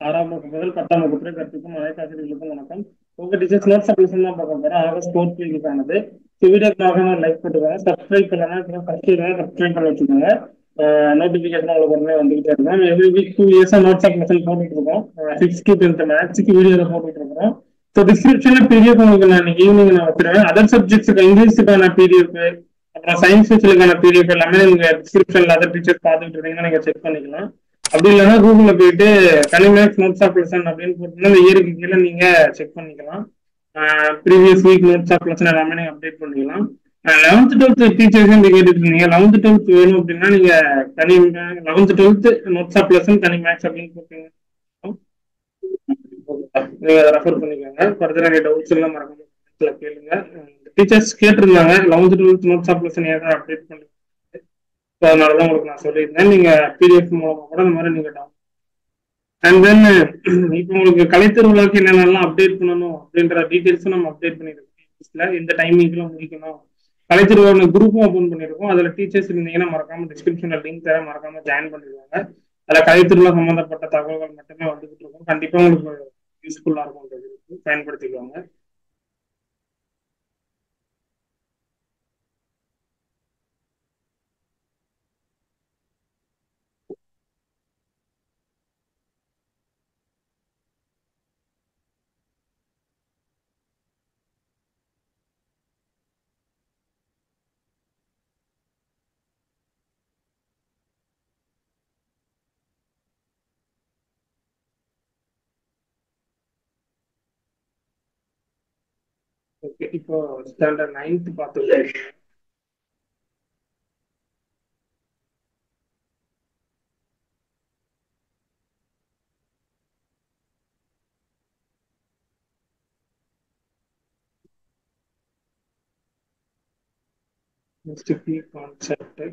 ஆறாம் வகுப்பு முதல் பத்தாம் வகுப்பு வரை கற்பிக்கும் அனைத்து ஆசிரியர்களுக்கும் வணக்கம் உங்க டீச்சர்ஸ் நோட்ஸ் அப்ளிகேஷன் தான் பார்க்க போறோம் ஆகஸ்ட் ஃபோர்த் வீக்கானது வீடியோக்காக லைக் போட்டுக்கோங்க சப்ஸ்கிரைப் பண்ணலாம் ஃபர்ஸ்ட் சப்ஸ்கிரைப் பண்ணி வச்சுக்கோங்க நோட்டிபிகேஷன் உங்களுக்கு உடனே வந்துகிட்டே இருக்கும் எவ்ரி வீக் டூ இயர்ஸா நோட்ஸ் அப்ளிகேஷன் போட்டுட்டு இருக்கோம் சிக்ஸ் டு டென்த் மேக்ஸுக்கு வீடியோ போட்டுட்டு இருக்கிறோம் ஸோ டிஸ்கிரிப்ஷன்ல பிடிஎஃப் உங்களுக்கு நான் இன்னைக்கு ஈவினிங் நான் வச்சிருவேன் அதர் சப்ஜெக்ட்ஸுக்கு இங்கிலீஷுக்கான பிடிஎஃப் அப்புறம் சயின்ஸ் ஃபியூச்சருக்கான பிடிஎஃப் எல்லாமே நீங்க டிஸ்கிரிப்ஷன்ல அதர் டீச்சர்ஸ் பார்த்துட்டு இருந்தீங்கன்னா நீங்க செக் பண்ணிக்கலாம் அப்படி இல்லைன்னா கூகுள்ல போயிட்டு கனிமேக்ஸ் நோட்ஸ் ஆஃப் லெசன் அப்படின்னு போட்டீங்கன்னா இந்த இயருக்கு கீழே நீங்க செக் பண்ணிக்கலாம் previous week notes of lesson எல்லாமே நீங்க அப்டேட் பண்ணிக்கலாம் லெவன்த் டுவெல்த் டீச்சர்ஸ் நீங்க கேட்டுட்டு இருந்தீங்க லெவன்த் டுவெல்த் வேணும் அப்படின்னா நீங்க தனி eleventh twelfth notes of lesson தனி மேக்ஸ் அப்படின்னு போட்டீங்க நீங்க அதை ரெஃபர் பண்ணிக்கோங்க ஃபர்தர் எனக்கு டவுட்ஸ் எல்லாம் மறக்காம கேளுங்க டீச்சர்ஸ் கேட்டிருந்தாங்க eleventh twelfth notes of lesson ஏதாவது அப்டேட் பண்ணி ஸோ அதனால தான் உங்களுக்கு நான் சொல்லியிருந்தேன் நீங்க பிடிஎஃப் மூலமா கூட இந்த மாதிரி நீங்க டவுன் அண்ட் தென் இப்போ உங்களுக்கு கலைத்திருவிழாக்கு என்னென்னலாம் அப்டேட் பண்ணணும் அப்படின்ற டீட்டெயில்ஸும் நம்ம அப்டேட் பண்ணியிருக்கோம் இந்த டைமிங்ல முடிக்கணும் கலைத்திருவிழா குரூப்பும் ஓப்பன் பண்ணியிருக்கோம் அதுல டீச்சர்ஸ் இருந்தீங்கன்னா மறக்காம டிஸ்கிரிப்ஷன்ல லிங்க் தர மறக்காம ஜாயின் பண்ணிடுவாங்க அதுல கலைத்திருவிழா சம்பந்தப்பட்ட தகவல்கள் மட்டுமே வந்துகிட்டு இருக்கும் கண்டிப்பா உங்களுக்கு யூஸ்ஃபுல்லா இருக்கும் பயன்படுத்திக்குவாங்க ஓகே இப்போ ஸ்டாண்டர்ட் நைன்த் பார்த்துருக்கேன் next key concept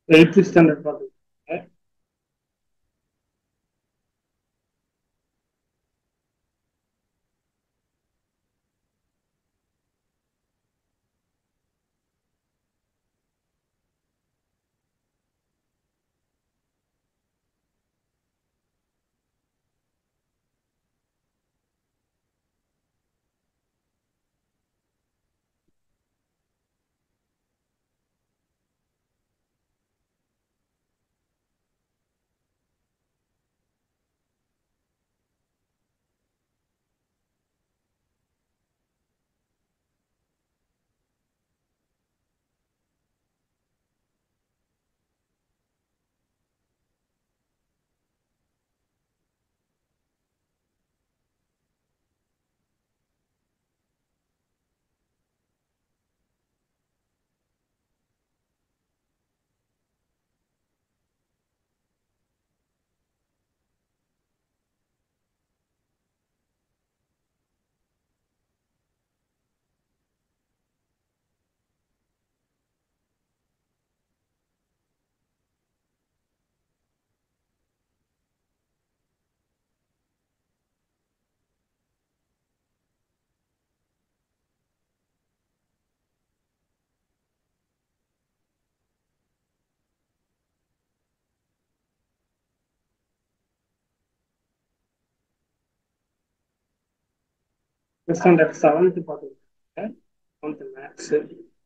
eighth standard பார்த்துருக்கீங்க ஸ்டாண்டர்ட் செவன்த் பார்த்துருக்கீங்க செவன்த் மேக்ஸ்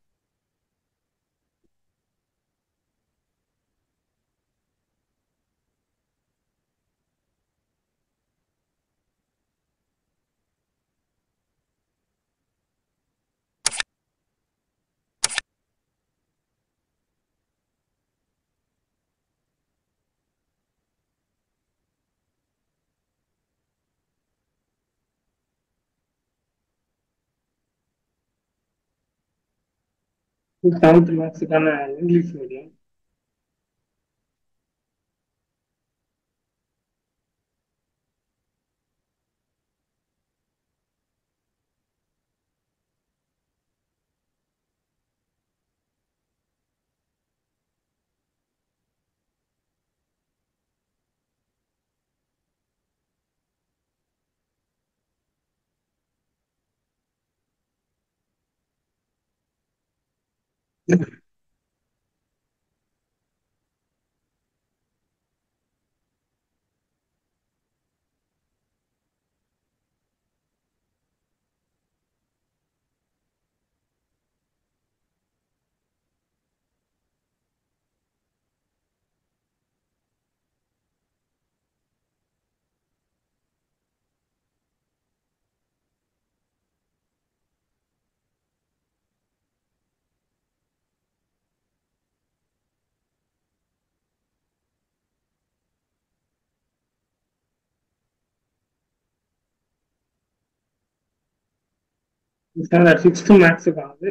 செவன்த் மேக்ஸுக்கான இங்கிலீஷ் மீடியம் ஸ்டாண்டர்ட் சிக்ஸ்த் மேக்ஸுக்கானது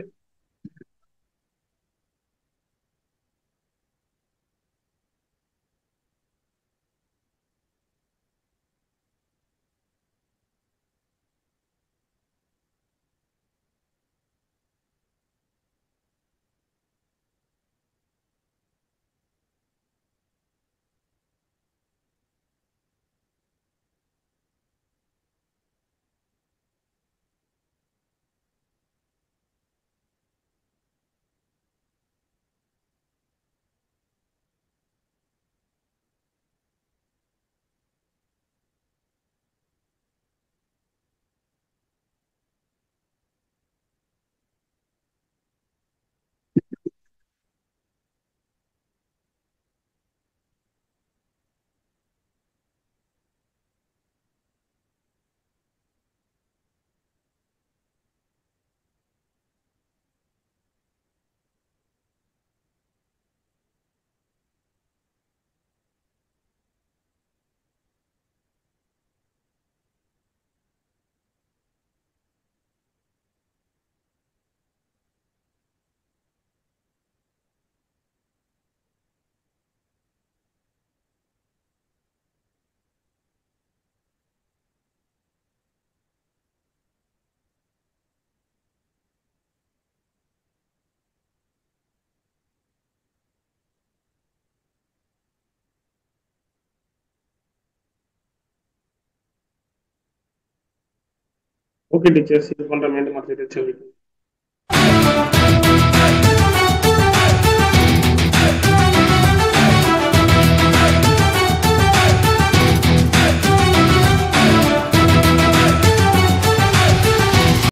ஓகே டீச்சர்ஸ் இது பண்ற மீண்டும் அடுத்த சொல்லி